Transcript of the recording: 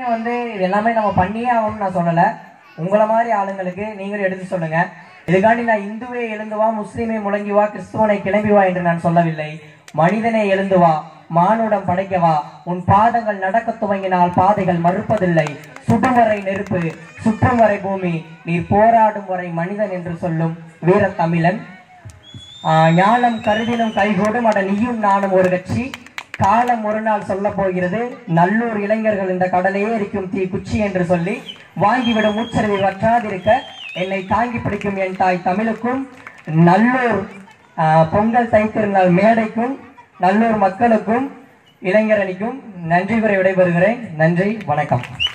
கட்டாயம் வந்து இது எல்லாமே நம்ம பண்ணியே ஆகணும்னு நான் சொல்லலை உங்களை மாதிரி ஆளுங்களுக்கு நீங்களும் எடுத்து சொல்லுங்க இதுக்காண்டி நான் இந்துவே எழுந்து வா முஸ்லீமே முழங்கி வா கிறிஸ்துவனை கிளம்பி வா என்று நான் சொல்லவில்லை மனிதனே எழுந்து வா மானுடம் படைக்கவா உன் பாதங்கள் நடக்க துவங்கினால் பாதைகள் மறுப்பதில்லை சுடும் வரை நெருப்பு சுற்றும் வரை பூமி நீர் போராடும் வரை மனிதன் என்று சொல்லும் வீர தமிழன் ஆஹ் ஞானம் கருதினும் கைகூடும் அட நீயும் நானும் ஒரு கட்சி காலம் ஒரு நாள் சொல்ல போகிறது நல்லூர் இளைஞர்கள் இந்த கடலையே இருக்கும் தீ குச்சி என்று சொல்லி வாங்கிவிடும் மூச்சரிவை வற்றாதிருக்க என்னை தாங்கி பிடிக்கும் என் தாய் தமிழுக்கும் நல்லூர் ஆஹ் பொங்கல் தைத்திருநாள் மேடைக்கும் நல்லூர் மக்களுக்கும் இளைஞரணிக்கும் நன்றி கூறி விடைபெறுகிறேன் நன்றி வணக்கம்